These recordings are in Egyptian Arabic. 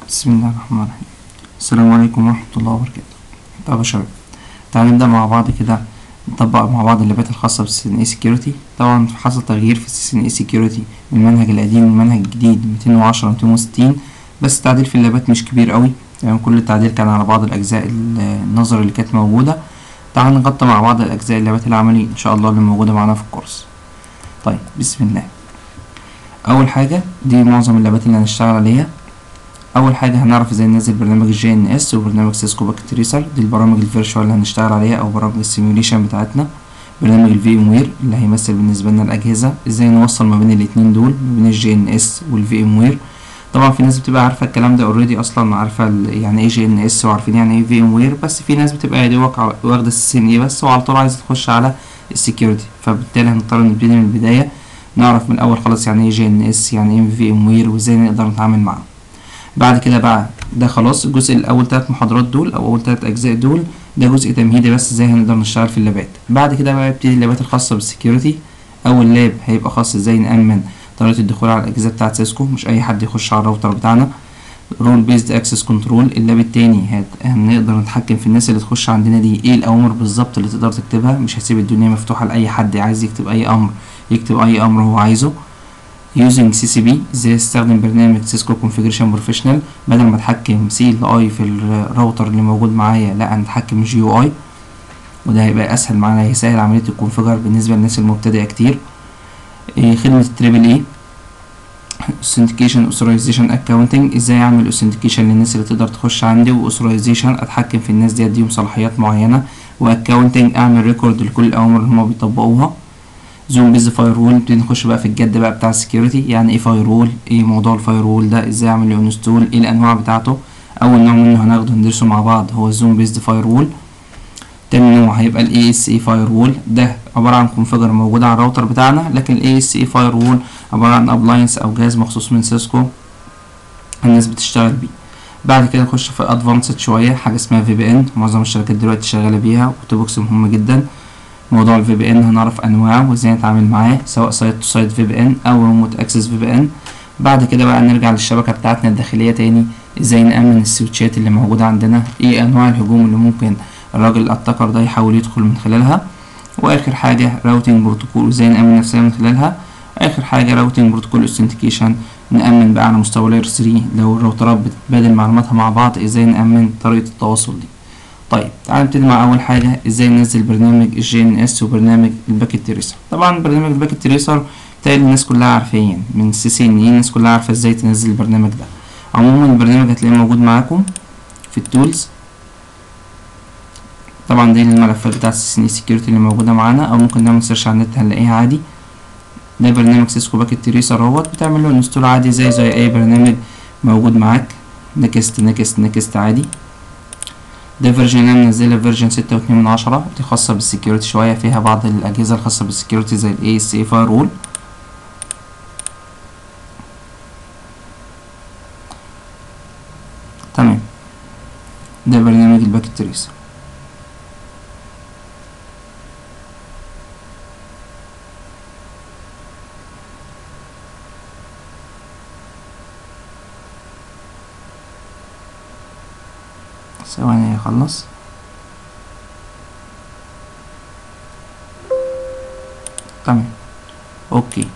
بسم الله الرحمن الرحيم السلام عليكم ورحمة الله وبركاته طب يا شباب تعالوا نبدأ مع بعض كده نطبق مع بعض اللابات الخاصة بالسي ان اي سكيورتي طبعا حصل تغيير في السي ان اي سكيورتي من المنهج القديم للمنهج الجديد 210 260 بس التعديل في اللابات مش كبير قوي يعني كل التعديل كان على بعض الأجزاء النظر اللي كانت موجودة تعالوا نغطي مع بعض الأجزاء اللابات العملي إن شاء الله اللي موجودة معانا في الكورس طيب بسم الله أول حاجة دي معظم اللابات اللي هنشتغل عليها اول حاجه هنعرف ازاي ننزل برنامج الجي ان اس وبرنامج سيسكو باكيت تريسر دي البرامج الفيرتشوال اللي هنشتغل عليها او برامج السيميوليشن بتاعتنا برنامج الفي ام وير اللي هيمثل بالنسبه لنا الاجهزه ازاي نوصل ما بين الاتنين دول ما بين الجي ان اس والفي ام وير طبعا في ناس بتبقى عارفه الكلام ده اوريدي اصلا عارفه يعني ايه جي ان اس وعارفين يعني ايه في ام وير بس في ناس بتبقى يا دوبك واخده السي ان اي بس وعلى طول عايزه تخش على السكيورتي فبالتالي هنضطر نبتدي من البدايه نعرف من الاول خالص يعني ايه جي ان اس يعني ايه في ام وير وازاي نقدر نتعامل معاه بعد كده بقى ده خلاص الجزء الاول ثلاث محاضرات دول او اول ثلاث اجزاء دول ده جزء تمهيدي بس ازاي هنقدر نشتغل في اللابات بعد كده بقى يبتدي اللابات الخاصه بالسكيورتي اول لاب هيبقى خاص ازاي نامن طريقه الدخول على الاجهزه بتاعه سيسكو مش اي حد يخش على الراوتر بتاعنا رول بيزد اكسس كنترول اللاب التاني هنقدر نتحكم في الناس اللي تخش عندنا دي ايه الاوامر بالظبط اللي تقدر تكتبها مش هسيب الدنيا مفتوحه لاي حد عايز يكتب اي امر يكتب اي امر هو عايزه using CCP ازاي استخدم برنامج سيسكو كونفيجريشن بروفيشنال بدل ما اتحكم سي ال اي في الراوتر اللي موجود معايا لا انا اتحكم جي يو اي وده هيبقى اسهل معانا هيسهل عمليه الكونفيجر بالنسبه للناس المبتدئه كتير إيه خدمه التريبل اي authentication authorization accounting ازاي اعمل authentication للناس اللي تقدر تخش عندي و authorization اتحكم في الناس دي اديهم صلاحيات معينه واكاونتنج اعمل ريكورد لكل الاوامر اللي هما بيطبقوها زوم بيز فاير وول نبتدي نخش بقى في الجد بقى بتاع السكيورتي يعني ايه فاير وول ايه موضوع الفاير وول ده ازاي اعمل له انستول ايه الانواع بتاعته اول نوع منه هناخده ندرسه مع بعض هو الزوم بيزد فاير وول تاني نوع هيبقى الاي اس اي فاير وول ده عباره عن كونفيجر موجود على الراوتر بتاعنا لكن الاي اس اي فاير وول عباره عن ابلاينس او جهاز مخصوص من سيسكو الناس بتشتغل بيه بعد كده نخش في ادفانسد شويه حاجه اسمها في بي ان معظم الشركات دلوقتي شغاله بيها وتوبكس مهم جدا موضوع الفي بي ان هنعرف انواعه وازاي نتعامل معاه سواء سايت تو سايت في بي ان او ريموت اكسس في بي ان بعد كده بقى نرجع للشبكه بتاعتنا الداخليه تاني ازاي نامن السويتشات اللي موجوده عندنا ايه انواع الهجوم اللي ممكن الراجل الاتاكر ده يحاول يدخل من خلالها واخر حاجه راوتنج بروتوكول وازاي نامن نفسنا من خلالها اخر حاجه راوتنج بروتوكول اوثنتيكيشن نامن بقى على مستوى لاير 3 لو الراوترات بتبادل معلوماتها مع بعض ازاي نامن طريقه التواصل دي طيب تعال نبتدي مع اول حاجه ازاي ننزل برنامج الجي ان اس وبرنامج الباكيت تريسر طبعا برنامج الباكيت تريسر بتاعي الناس كلها عارفين من السي سي ان الناس كلها عارفه ازاي تنزل البرنامج ده عموما البرنامج هتلاقيه موجود معاكم في التولز طبعا دي الملفات بتاعت السي ان سكيورتي اللي موجوده معانا او ممكن نعمل سيرش على النت هنلاقيها عادي ده برنامج سيسكو باكيت تريسر اهوت بتعمل له انستول عادي زي زي اي برنامج موجود معاك نكست نكست نكست عادي ده فيرجن انا منزلها فيرجن ستة واتنين من عشرة دي خاصة بالسكيورتي شوية فيها بعض الأجهزة الخاصة بالسكيورتي زي ال ASA firewall تمام ده برنامج الباكيت تريسر ثواني يخلص تمام اوكي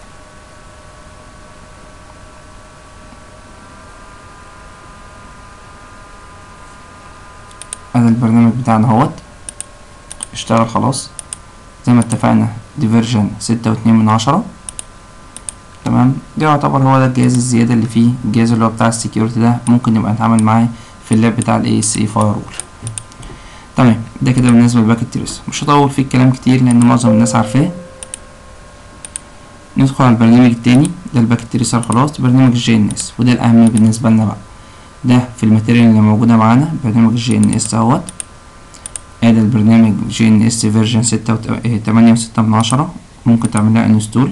هذا البرنامج بتاعنا اهوت اشتغل خلاص زي ما اتفقنا دي فيرجن ستة واتنين من عشرة تمام ده يعتبر هو ده الجهاز الزيادة اللي فيه الجهاز اللي هو بتاع السكيورتي ده ممكن نبقى نتعامل معاه في اللاب بتاع الاي اس اي فايرول تمام ده كده بالنسبه للباكيت تريسر مش هطول فيه الكلام كتير لان معظم الناس عارفاه ندخل على البرنامج التاني ده الباكيت تريسر خلاص برنامج الجي ان اس وده الاهم بالنسبه لنا بقى ده في الماتيريال اللي موجوده معانا برنامج الجي ان اس اهوت ادي البرنامج جي ان اس فيرجن ستة تمانية وستة من عشرة ممكن تعملها انستول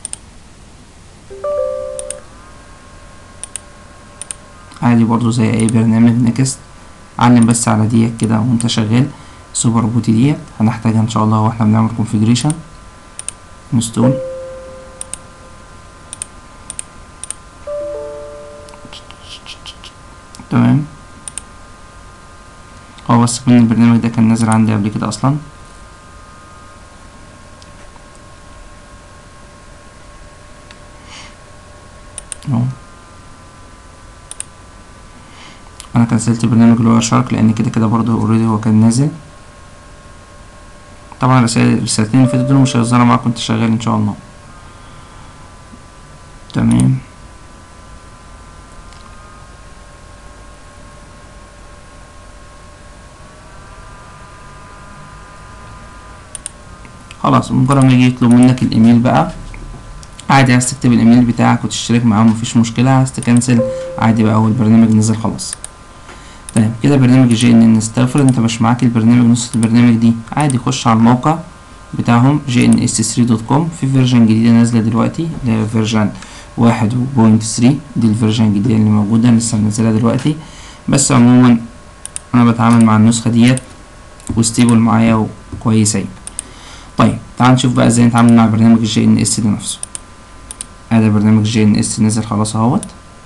عادي برضو زي اي برنامج نكست علم بس على ديت كده وانت شغال سوبر بوتي ديت هنحتاجها ان شاء الله واحنا بنعمل كونفيجريشن انستول تمام هو بس كمان البرنامج ده كان نازل عندي قبل كده اصلا اهو انا كنسلت البرنامج اللي هو شارك لان كده كده برضه اوريدي هو كان نازل طبعا الرسائل الرسالتين اللي فاتوا دول مش هيظهروا معاك وانت شغال ان شاء الله تمام خلاص مجرد ما يجي يطلب منك الايميل بقى عادي عايز تكتب الايميل بتاعك وتشترك معاهم مفيش مشكلة عايز تكنسل عادي بقى هو البرنامج نزل خلاص تمام كده برنامج جي ان ان استغفر انت مش معاك البرنامج نسخة البرنامج دي عادي خش على الموقع بتاعهم جي ان اس 3 دوت كوم في فيرجن جديدة نازلة دلوقتي اللي هي فيرجن واحد بوينت ثري دي الفيرجن الجديدة اللي موجودة لسه منزلها دلوقتي بس عموما انا بتعامل مع النسخة ديت وستيبل معايا وكويسة يعني. طيب تعال نشوف بقى ازاي نتعامل مع برنامج الجي ان اس ده نفسه ادي برنامج جي ان اس نزل خلاص اهوت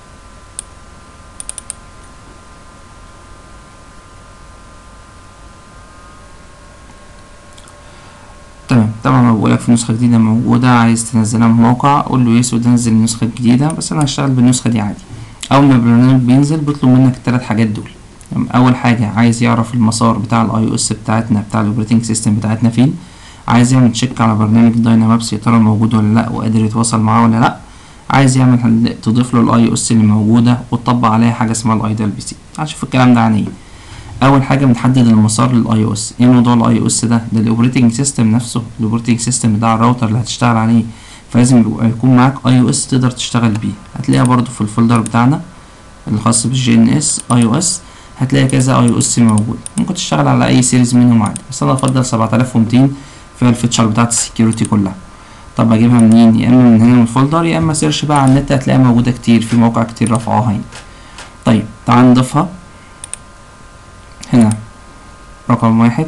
تمام طبعا ما بقولك في نسخة جديدة موجودة عايز تنزلها من الموقع قول له يس وتنزل النسخة الجديدة بس انا هشتغل بالنسخة دي عادي اول ما البرنامج بينزل بيطلب منك التلات حاجات دول تمام اول حاجة عايز يعرف المسار بتاع الاي او اس بتاعتنا بتاع الاوبريتنج سيستم بتاعتنا فين عايز يعمل تشيك على برنامج داينامابس يا ترى موجود ولا لا وقادر يتواصل معاه ولا لا عايز يعمل تضيف له الاي او اس اللي موجوده وتطبق عليها حاجه اسمها الايدل بي سي هنشوف الكلام ده عن ايه اول حاجه بنحدد المسار للاي او اس ايه موضوع الاي او اس ده ده الاوبريتنج سيستم نفسه الاوبريتنج سيستم بتاع الراوتر اللي هتشتغل عليه فلازم يبقى يكون معاك اي او اس تقدر تشتغل بيه هتلاقيها برضو في الفولدر بتاعنا الخاص بالجي ان اس اي او اس هتلاقي كذا اي او اس موجود ممكن تشتغل على اي سيريز منهم عادي بس انا افضل 7200 فيها الفيتشر بتاعت السكيورتي كلها طب اجيبها منين يا اما من هنا من الفولدر يا اما سيرش بقى على النت هتلاقيها موجوده كتير في مواقع كتير رفعوها هنا طيب تعال نضيفها هنا رقم واحد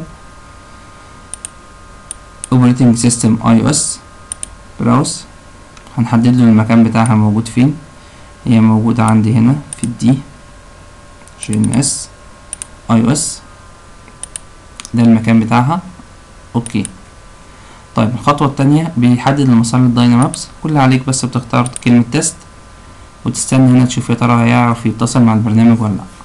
operating system iOS براوس هنحدد له المكان بتاعها موجود فين هي موجودة عندي هنا في الدي جي ان اس اي او اس ده المكان بتاعها اوكي طيب الخطوة التانية بيحدد المسار للداينامابس كل اللي عليك بس بتختار كلمة تيست وتستنى هنا تشوف يا ترى هيعرف يتصل مع البرنامج ولا لأ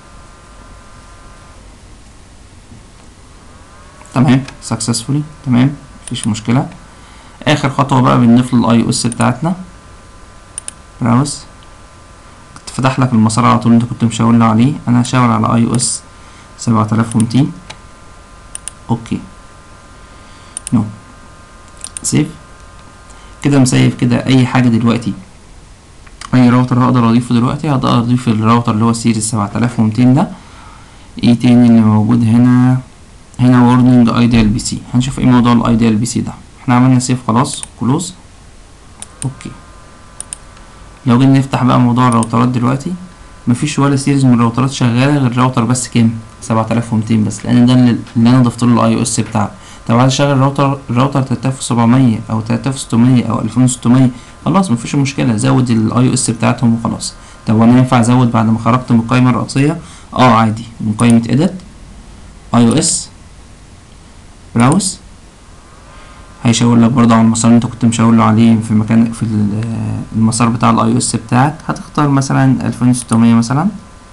تمام successfully تمام مفيش مشكلة آخر خطوة بقى بنضيف له الاي او اس بتاعتنا براوس فتح لك المسار على طول انت كنت مشاور له عليه انا هشاور على اي او اس سبعة آلاف ومتين اوكي نو سيف كده مسيف كده اي حاجة دلوقتي اي راوتر هقدر اضيفه دلوقتي هقدر اضيف الراوتر اللي هو سيريز سبعة آلاف ومتين ده ايه تاني اللي موجود هنا هنا warning ايديال بي سي هنشوف ايه موضوع الايديال بي سي ده احنا عملنا سيف خلاص كلوز اوكي لو جينا نفتح بقى موضوع الراوترات دلوقتي مفيش ولا سيريز من الراوترات شغاله غير راوتر بس كام سبعة آلاف ومتين بس لان ده اللي انا ضفت له الاي او اس بتاعه طب عايز اشغل راوتر الراوتر تلاتة آلاف وسبعمية او تلاتة آلاف وستمية او ألفين وستمية خلاص مفيش مشكله زود الاي او اس بتاعتهم وخلاص طب وانا ينفع ازود بعد ما خرجت من القايمه الرئيسيه اه عادي من قائمه اديت اي او اس براوس هيشاور لك برضه على المسار اللي انت كنت مشاور له عليه في مكان في المسار بتاع الاي او اس بتاعك هتختار مثلا ألفين وستمية مثلا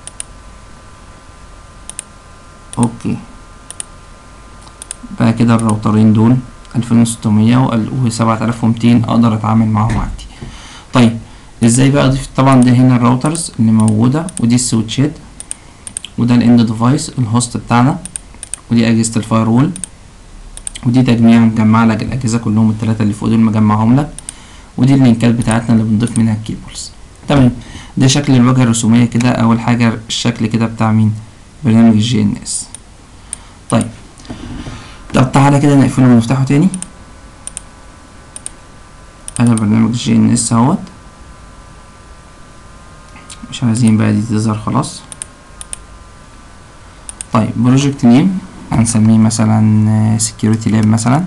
اوكي بقى كده الراوترين دول ألفين وستمية وسبعة آلاف ومتين اقدر اتعامل معاهم عادي طيب ازاي بقى اضيف طبعا ده هنا الراوترز اللي موجودة ودي السويتشات وده الاند ديفايس الهوست بتاعنا ودي اجهزة الفايرول ودي تجميع مجمع لك الاجهزه كلهم الثلاثه اللي فوق دول مجمعهم لك ودي اللينكات بتاعتنا اللي بنضيف منها الكيبلز تمام ده شكل الواجهه الرسوميه كده اول حاجه الشكل كده بتاع مين برنامج الجي ان اس طيب طب تعالى كده نقفله ونفتحه تاني انا برنامج الجي ان اس اهوت مش عايزين بقى دي تظهر خلاص طيب بروجكت نيم هنسميه مثلا security lab مثلا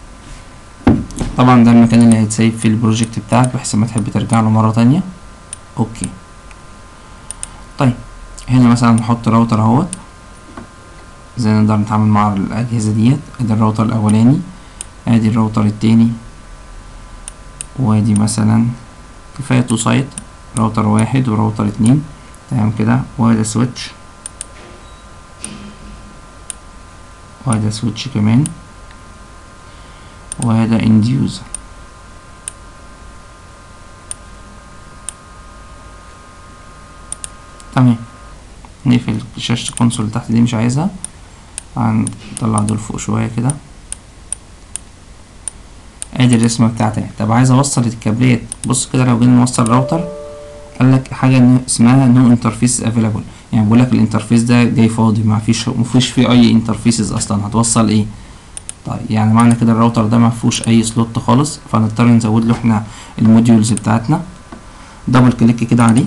طبعا ده المكان اللي هيتسيب فيه البروجكت بتاعك بحيث ما تحب ترجع له مرة تانية اوكي طيب هنا مثلا نحط راوتر اهوت ازاي نقدر نتعامل مع الاجهزه ديت ادي الراوتر الاولاني ادي الراوتر التاني وادي مثلا كفايه تو سايت راوتر واحد وراوتر اتنين تمام كده وادي سويتش وهذا سويتش كمان وهذا اند يوزر تمام نقفل شاشة الكونسول اللي تحت دي مش عايزها هنطلع دول فوق شوية كده ادي الرسمة بتاعتي طب عايز اوصل الكابلات بص كده لو جينا نوصل راوتر قالك حاجة اسمها نو انترفيس افيلابل يعني بقول لك الانترفيس ده جاي فاضي ما فيش ما فيش فيه اي انترفيسز اصلا هتوصل ايه طيب يعني معنى كده الراوتر ده ما فيهوش اي سلوت خالص فهنضطر نزود له احنا الموديولز بتاعتنا دبل كليك كده عليه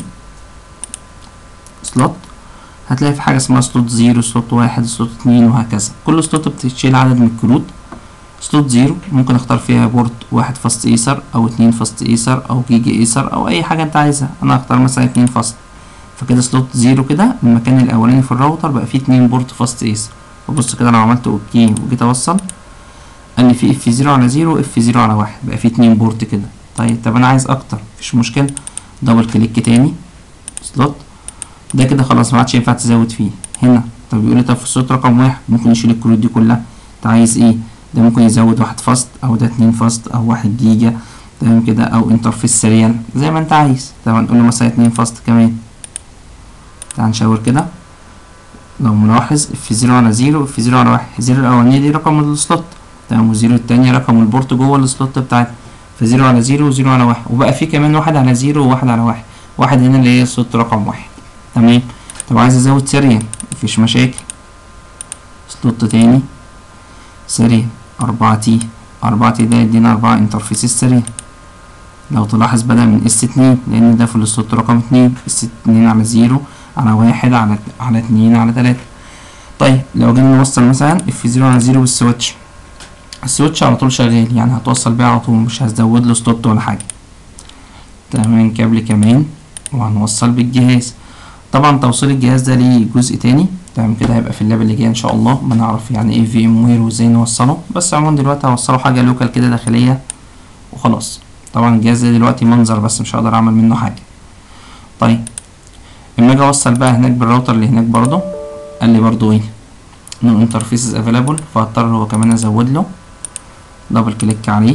سلوت هتلاقي في حاجه اسمها سلوت زيرو سلوت واحد سلوت اتنين وهكذا كل سلوت بتشيل عدد من الكروت سلوت زيرو ممكن اختار فيها بورت واحد فاست ايسر او اتنين فاست ايسر او جيجا ايسر او اي حاجه انت عايزها انا هختار مثلا اتنين فاست فكده سلوت زيرو كده المكان الاولاني في الراوتر بقى فيه اتنين بورت فاست ايس وبص كده لو عملت اوكي وجيت اوصل قال لي في اف زيرو على زيرو اف زيرو على واحد بقى فيه اتنين بورت كده طيب طب انا عايز اكتر مفيش مشكله دبل كليك تاني سلوت ده كده خلاص ما عادش ينفع تزود فيه هنا طب بيقول لي طب في السلوت رقم واحد ممكن يشيل الكروت دي كلها انت عايز ايه ده ممكن يزود واحد فاست او ده اتنين فاست او واحد جيجا تمام كده او انترفيس سريع زي ما انت عايز طب هنقول له مثلا اتنين فاست كمان تعال نشاور كده لو ملاحظ اف زيرو على زيرو اف زيرو على واحد زيرو الاولانية دي رقم السلوت تمام وزيرو التانية رقم البورت جوه السلوت بتاعتنا فزيرو على زيرو وزيرو على واحد وبقى في كمان واحد على زيرو وواحد على واحد واحد هنا اللي هي السلوت رقم واحد تمام طب عايز ازود سريع مفيش مشاكل سلوت تاني سريع أربعة تي أربعة تي ده يدينا أربعة انترفيسز سريع لو تلاحظ بدأ من اس اتنين لأن ده في السلوت رقم اتنين اس اتنين على زيرو على واحد على على اتنين على تلاتة طيب لو جينا نوصل مثلا اف زيرو على زيرو بالسويتش السويتش على طول شغال يعني هتوصل بيه على طول مش هزود له سلوت ولا حاجة تمام كابل كمان وهنوصل بالجهاز طبعا توصيل الجهاز ده ليه جزء تاني تمام كده هيبقى في اللاب اللي جاي ان شاء الله بنعرف يعني ايه في ام وير وازاي نوصله بس عموما دلوقتي هوصله حاجه لوكال كده داخليه وخلاص طبعا الجهاز ده دلوقتي منظر بس مش هقدر اعمل منه حاجه طيب اما اجي اوصل بقى هناك بالراوتر اللي هناك برضو قال لي برضو ايه نو انترفيسز افيلابل فهضطر هو كمان ازود له دبل كليك عليه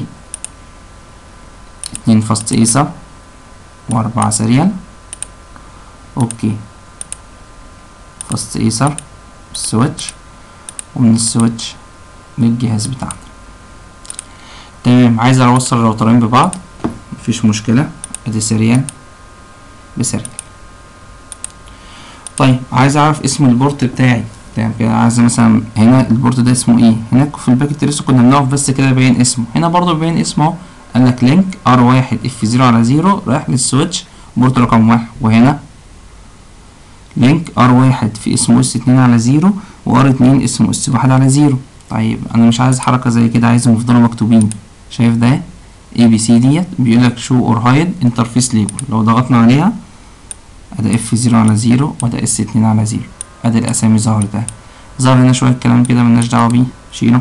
اتنين فاست ايسر واربعة سريال اوكي فاست ايسر السويتش ومن السويتش للجهاز بتاعنا تمام عايز اوصل الراوترين ببعض مفيش مشكلة ادي سريال بسريال طيب عايز اعرف اسم البورت بتاعي تمام كده عايز مثلا هنا البورت ده اسمه ايه هناك في الباكت تريس كنا بنقف بس كده باين اسمه هنا برضو باين اسمه اهو قال لك لينك ار واحد اف زيرو على زيرو رايح للسويتش بورت رقم واحد وهنا لينك ار واحد في اسمه اس اتنين على زيرو وار اتنين اسمه اس واحد على زيرو طيب انا مش عايز حركة زي كده عايزهم يفضلوا مكتوبين شايف ده اي بي سي ديت بيقول لك شو اور هايد انترفيس ليبل لو ضغطنا عليها ادي اف زيرو على زيرو وده اس اتنين على زيرو ادي الاسامي ظهرت اهي ظهر هنا شوية كلام كده ملناش دعوة بيه شيله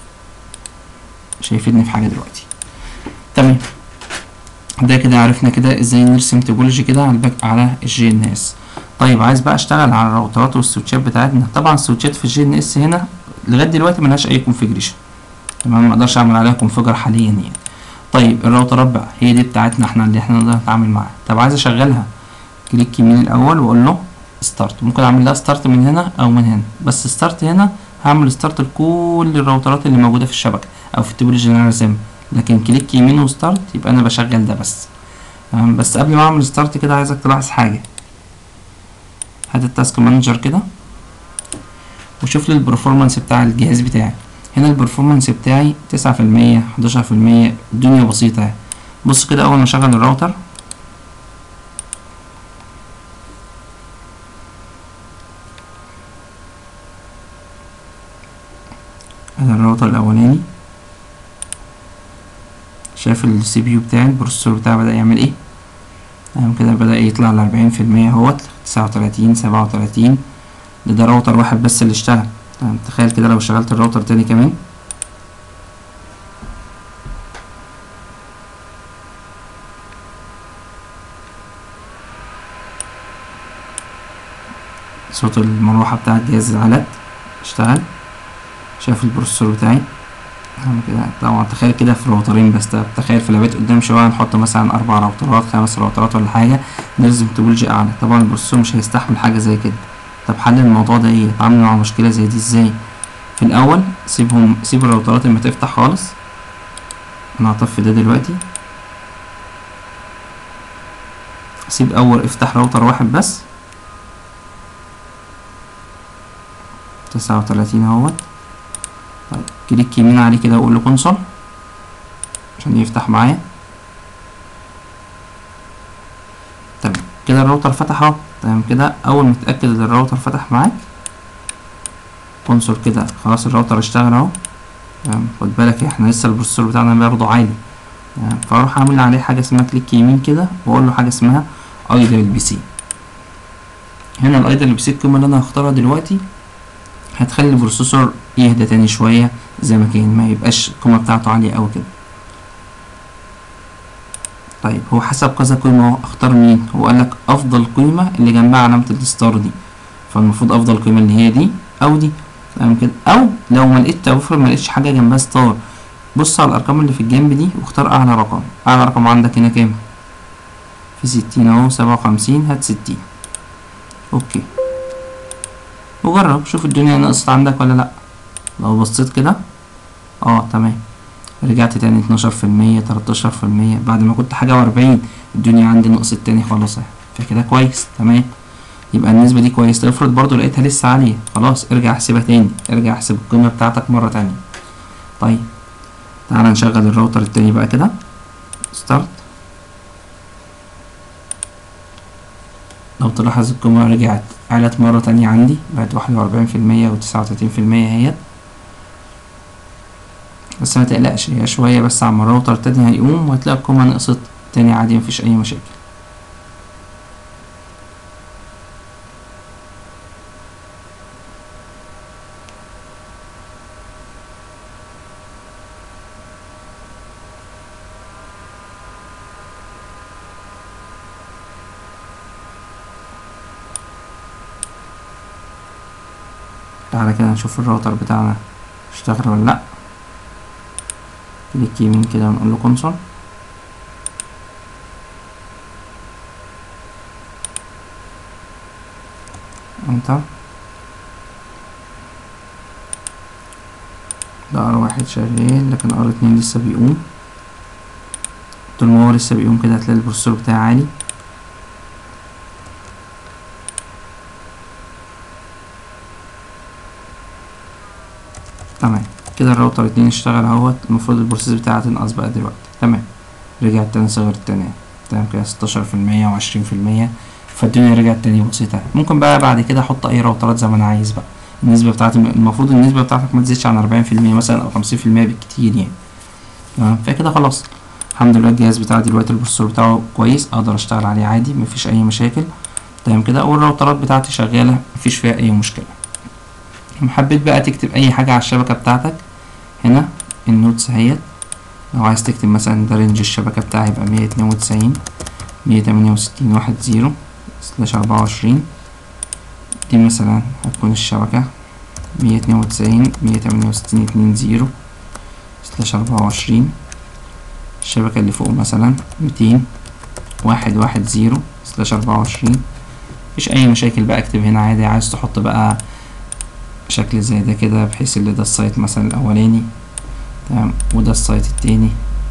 مش هيفيدني في حاجة دلوقتي تمام ده كده عرفنا كده ازاي نرسم توبولوجي كده على الباك على الجي ان اس طيب عايز بقى اشتغل على الراوترات والسويتشات بتاعتنا طبعا السويتشات في الجي ان اس هنا لغايه دلوقتي ملهاش اي كونفيجريشن تمام ما اقدرش اعمل عليها كونفيجر حاليا يعني طيب الراوترات بقى هي دي بتاعتنا احنا اللي احنا نقدر نتعامل معاها طب عايز اشغلها كليك يمين الاول واقول له ستارت ممكن اعمل لها ستارت من هنا او من هنا بس ستارت هنا هعمل ستارت لكل الراوترات اللي موجوده في الشبكه او في التوبولوجي اللي انا راسمها لكن كليك يمين وستارت يبقى انا بشغل ده بس تمام بس قبل ما اعمل ستارت كده عايزك تلاحظ حاجه هات التاسك مانجر كده وشوف لي البرفورمانس بتاع الجهاز بتاعي هنا البرفورمانس بتاعي تسعة في المية حداشر في المية الدنيا بسيطة اهي بص كده أول ما أشغل الراوتر ادي الراوتر الأولاني شايف السي بي يو بتاعي البروسيسور بتاعي بدأ يعمل ايه تمام كده بدأ يطلع لأربعين في المية اهوت تسعة وتلاتين سبعة وتلاتين ده ده راوتر واحد بس اللي اشتغل تمام تخيل كده لو شغلت الراوتر تاني كمان صوت المروحة بتاع الجهاز علت اشتغل شاف البروسيسور بتاعي تمام كده طبعا تخيل كده في راوترين بس طب تخيل في لابات قدام شوية نحط مثلا أربع راوترات خمس راوترات ولا حاجة نلزم توبولوجي أعلى طبعا البروسيسور مش هيستحمل حاجة زي كده طب حل الموضوع ده ايه اتعامل مع مشكلة زي دي ازاي في الأول سيبهم سيب الراوترات اللي ما تفتح خالص أنا هطفي ده دلوقتي سيب أول افتح راوتر واحد بس تسعة وتلاتين اهوت طيب كليك يمين عليه كده واقول له كونسول عشان يفتح معايا تمام كده الراوتر فتح اهو تمام كده اول ما تتاكد ان الراوتر فتح معاك كونسول كده خلاص الراوتر اشتغل اهو تمام خد بالك احنا لسه البروسيسور بتاعنا برضه عالي تمام فاروح اعمل عليه حاجه اسمها كليك يمين كده واقول له حاجه اسمها ايدل البي سي هنا الايدل البي سي القيمه اللي انا هختارها دلوقتي هتخلي البروسيسور يهدى تاني شوية زي ما كان ما يبقاش القيمة بتاعته عالية أوي كده طيب هو حسب كذا قيمة اهو اختار مين هو قالك أفضل قيمة اللي جنبها علامة الستار دي فالمفروض أفضل قيمة اللي هي دي أو دي تمام كده أو لو ما لقيت توفر ما لقيتش حاجة جنبها ستار بص على الأرقام اللي في الجنب دي واختار أعلى رقم أعلى رقم عندك هنا كام في ستين أهو سبعة وخمسين هات ستين أوكي وجرب شوف الدنيا نقصت عندك ولا لأ لو بصيت كده اه تمام رجعت تاني اتناشر في المية تلاتاشر في المية بعد ما كنت حاجة وأربعين الدنيا عندي نقصت تاني خلاص اهي فكده كويس تمام يبقى النسبة دي كويس افرض برضو لقيتها لسه عالية خلاص ارجع احسبها تاني ارجع احسب القيمة بتاعتك مرة تانية طيب تعالى نشغل الراوتر التاني بقى كده ستارت لو تلاحظ القيمة رجعت علت مرة تانية عندي بقت واحد وأربعين في المية وتسعة وتلاتين في المية اهيت بس ما تقلقش هي شوية بس عما الراوتر التاني هيقوم وهتلاقي القيمة نقصت تاني عادي مفيش أي مشاكل تعالى كده نشوف الراوتر بتاعنا اشتغل ولا لأ كليك يمين كده ونقول له كونسول انتر ده ار واحد شغال لكن ار اتنين لسه بيقوم طول ما هو لسه بيقوم كده هتلاقي البروسيسور بتاعي عالي تمام كده الراوتر اتنين اشتغل اهوت المفروض البروسيس بتاعها تنقص بقى دلوقتي تمام رجعت تاني صغر تاني تمام كده ستاشر في المية وعشرين في المية فالدنيا رجعت تاني بسيطة ممكن بقى بعد كده احط اي راوترات زي ما انا عايز بقى النسبة بتاعتي المفروض النسبة بتاعتك ما تزيدش عن أربعين في المية مثلا أو خمسين في المية بالكتير يعني تمام فكده خلاص الحمد لله الجهاز بتاعي دلوقتي البروسيسور بتاعه كويس اقدر اشتغل عليه عادي مفيش اي مشاكل تمام كده والراوترات بتاعتي شغالة مفيش فيها اي مشكلة حبيت بقى تكتب اي حاجة على الشبكة بتاعتك هنا النوتس اهيت لو عايز تكتب مثلا ده رينج الشبكة بتاعي يبقى مية اتنين وتسعين مية تمانية وستين واحد زيرو سلاش أربعة وعشرين دي مثلا هتكون الشبكة مية اتنين وتسعين مية تمانية وستين اتنين زيرو سلاش أربعة وعشرين الشبكة اللي فوق مثلا ميتين واحد واحد زيرو سلاش أربعة وعشرين مفيش أي مشاكل بقى اكتب هنا عادي عايز تحط بقى شكل زي ده كده بحيث اللي ده السايت مثلا الأولاني تمام وده السايت التاني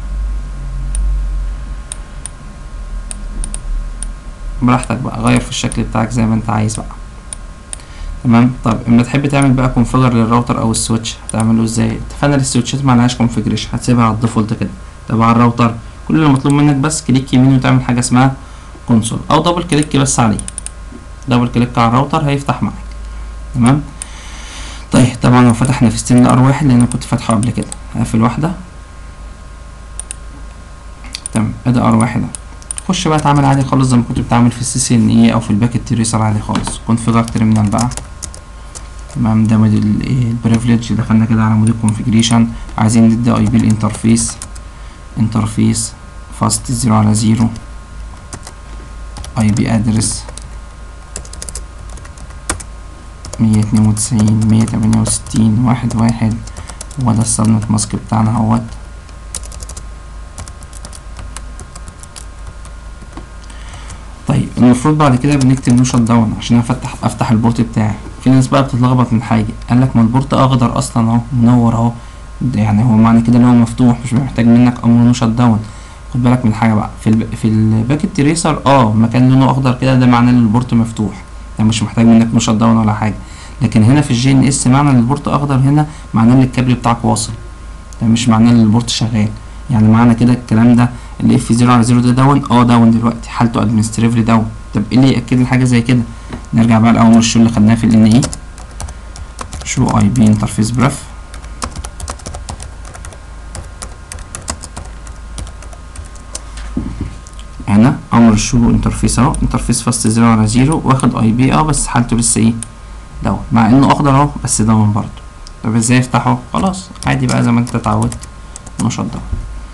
براحتك بقى غير في الشكل بتاعك زي ما انت عايز بقى تمام طب اما تحب تعمل بقى كونفيجر للراوتر او السويتش هتعمله ازاي اتفقنا السويتشات معلهاش كونفيجريشن هتسيبها على الديفولت كده طب على الراوتر كل اللي مطلوب منك بس كليك يمين وتعمل حاجه اسمها كونسول او دبل كليك بس عليه دبل كليك على الراوتر هيفتح معاك تمام طيب طبعا لو فتحنا في ستين ار واحد لان انا كنت فاتحه قبل كده هقفل واحده تمام ادي ار واحد خش بقى اتعامل عادي خالص زي ما كنت بتعمل في السي سي ان اي او في الباكت تريسر عادي خالص كونفيجر تيرمينال بقى تمام ده موديل البريفليج دخلنا كده على موديل كونفيجريشن عايزين ندي اي بي الانترفيس انترفيس فاست زيرو على زيرو اي بي ادرس مية اتنين وتسعين مية تمانية وستين واحد واحد وده السبنت ماسك بتاعنا اهوت طيب المفروض بعد كده بنكتب نو شت داون عشان افتح افتح البورت بتاعي في ناس بقى بتتلخبط من حاجه قال لك ما البورت اخضر اصلا اهو منور اهو يعني هو معنى كده ان هو مفتوح مش محتاج منك امر نو شت داون خد بالك من حاجه بقى في الب... في الباكت تريسر اه مكان لونه اخضر كده ده معناه ان البورت مفتوح يعني مش محتاج منك نو شت داون ولا حاجه لكن هنا في الجي ان اس معنى ان البورت اخضر هنا معناه ان الكابل بتاعك واصل ده مش معناه ان البورت شغال يعني معنى كده الكلام ده الاف 0 على 0 ده داون اه داون دلوقتي حالته ادمنستريفلي داون طب ايه اللي ياكد لي حاجه زي كده نرجع بقى لاول الشو اللي خدناه في الان اي شو اي بي انترفيس بريف هنا امر الشو انترفيس اهو انترفيس فاست 0 على 0 واخد اي بي اه بس حالته لسه ايه داون مع انه اخضر اهو بس داون برضه طب ازاي افتحه خلاص عادي بقى زي ما انت اتعودت نشط داون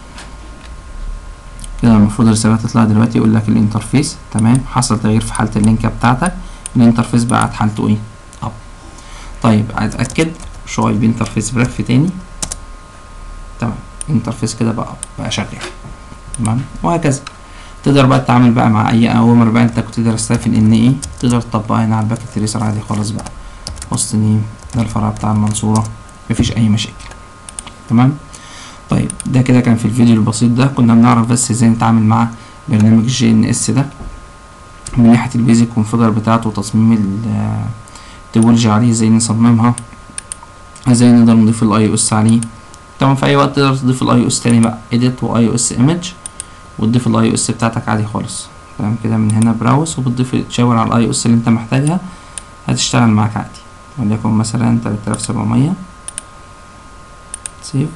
كده المفروض الرسالة تطلع دلوقتي يقول لك الانترفيس تمام حصل تغيير في حالة اللينكة بتاعتك الانترفيس بقت حالته ايه اب طيب اتأكد شو اي بي انترفيس بريف تاني تمام الانترفيس كده بقى بقى شغال تمام وهكذا تقدر بقى تتعامل بقى مع اي اوامر بقى انت كنت درستها في الان اي تقدر تطبقها هنا على الباكت تريسر عادي خالص بقى هوست نيم ده الفرع بتاع المنصورة مفيش اي مشاكل تمام طيب ده كده كان في الفيديو البسيط ده كنا بنعرف بس ازاي نتعامل مع برنامج الجي ان اس ده من ناحية البيزك كونفيجر بتاعته وتصميم التوبولوجي عليه ازاي نصممها ازاي نقدر نضيف الاي او اس عليه طبعا في اي وقت تقدر تضيف الاي او اس تاني بقى edit واي او اس ايمج وتضيف الاي او اس بتاعتك عادي خالص تمام كده من هنا براوس وبتضيف تشاور على الاي او اس اللي انت محتاجها هتشتغل معاك عادي وليكن مثلا تلاتة آلاف سبعمية سيف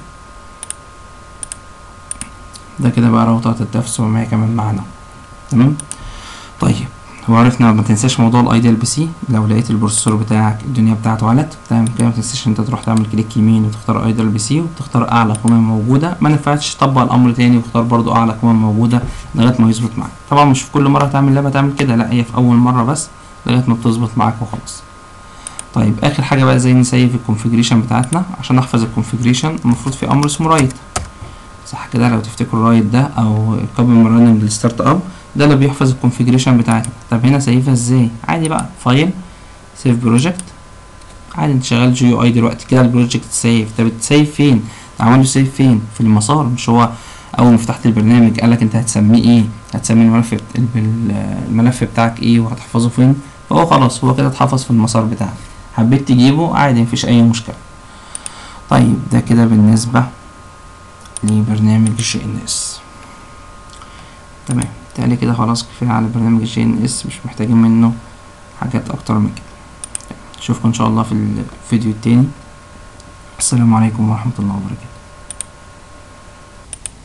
ده كده بقى راوتر تلاتة آلاف سبعمية كمان معانا تمام طيب وعرفنا ما تنساش موضوع الايديال بي سي لو لقيت البروسيسور بتاعك الدنيا بتاعته علت تمام كده ما تنساش انت تروح تعمل كليك يمين وتختار ايديال بي سي وتختار اعلى قيمه موجوده ما نفعتش تطبق الامر تاني واختار برضو اعلى قيمه موجوده لغايه ما يظبط معاك طبعا مش في كل مره تعمل لعبه تعمل كده لا هي في اول مره بس لغايه ما بتظبط معاك وخلاص طيب اخر حاجه بقى ازاي نسيف الكونفيجريشن بتاعتنا عشان احفظ الكونفيجريشن المفروض في امر اسمه رايت صح كده لو تفتكروا رايت ده او كوبي من رانم للستارت اب ده اللي بيحفظ الكونفيجريشن بتاعتنا طب هنا سيفها ازاي عادي بقى فايل سيف بروجكت عادي انت شغال جي يو اي دلوقتي كده البروجكت سيف طب تسيف فين عمله سيف فين في المسار مش هو اول ما فتحت البرنامج قالك انت هتسميه ايه هتسمي الملف الملف بتاعك ايه وهتحفظه فين فهو خلاص هو كده اتحفظ في المسار بتاعك حبيت تجيبه عادي مفيش اي مشكله طيب ده كده بالنسبه لبرنامج الجي ان اس تمام بالتالي كده خلاص كفاية على برنامج الجي ان اس مش محتاجين منه حاجات اكتر من كده اشوفكم ان شاء الله في الفيديو التاني السلام عليكم ورحمة الله وبركاته